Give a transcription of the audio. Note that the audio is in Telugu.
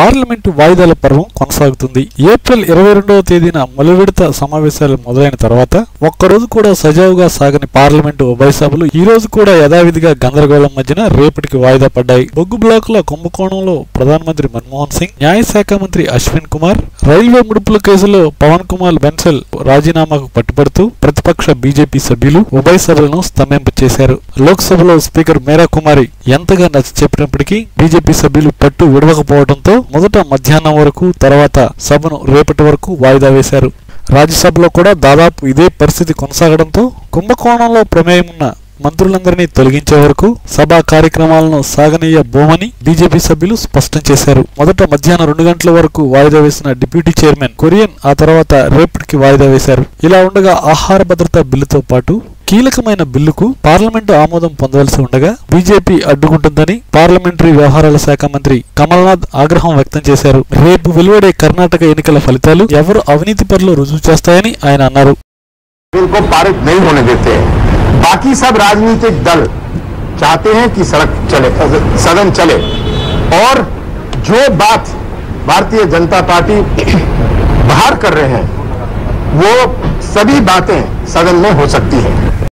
పార్లమెంటు వాయిదాల పర్వం కొనసాగుతుంది ఏప్రిల్ ఇరవై రెండవ తేదీన మొదటి విడత సమావేశాలు మొదలైన తర్వాత ఒక్కరోజు కూడా సజావుగా సాగని పార్లమెంటు ఉభయ సభలు ఈ రోజు కూడా యథావిధిగా గందరగోళం మధ్యన రేపటికి వాయిదా పడ్డాయి బొగ్గు బ్లాకుల కుంభకోణంలో ప్రధానమంత్రి మన్మోహన్ సింగ్ న్యాయశాఖ మంత్రి అశ్విన్ కుమార్ రైల్వే ముడుపుల కేసులో పవన్ కుమార్ బెన్సల్ రాజీనామాకు పట్టుబడుతూ ప్రతిపక్ష బీజేపీ సభ్యులు ఉభయ సభలను స్తంభింప చేశారు లోక్సభలో స్పీకర్ మేరా కుమారి ఎంతగా నచ్చ చెప్పినప్పటికీ బీజేపీ సభ్యులు పట్టు విడవకపోవడంతో మొదట మధ్యాహ్నం వరకు తర్వాత సభను రేపటి వరకు వాయిదా వేశారు రాజ్యసభలో కూడా దాదాపు ఇదే పరిస్థితి కొనసాగడంతో కుంభకోణంలో ప్రమేయం ఉన్న మంత్రులందరినీ తొలగించే వరకు సభా కార్యక్రమాలను సాగనీయబోమని బీజేపీ సభ్యులు స్పష్టం చేశారు మొదట మధ్యాహ్నం రెండు గంటల వరకు వాయిదా వేసిన డిప్యూటీ చైర్మన్ కొరియన్ ఆ తర్వాత రేపటికి వాయిదా వేశారు ఇలా ఉండగా ఆహార భద్రతా బిల్లుతో పాటు కీలకమైన బిల్లుకు పార్లమెంటు ఆమోదం పొందవలసి ఉండగా బీజేపీ అడ్డుకుంటుందని పార్లమెంటరీ వ్యవహారాల శాఖ మంత్రి కమల్నాథ్ ఆగ్రహం వ్యక్తం చేశారు రేపు వెలువడే కర్ణాటక ఎన్నికల ఫలితాలు ఎవరు అవినీతి పరులు రుజువు చేస్తాయని ఆయన అన్నారు बिल को पारित नहीं होने देते हैं बाकी सब राजनीतिक दल चाहते हैं कि सड़क चले सदन चले और जो बात भारतीय जनता पार्टी बाहर कर रहे हैं वो सभी बातें सदन में हो सकती हैं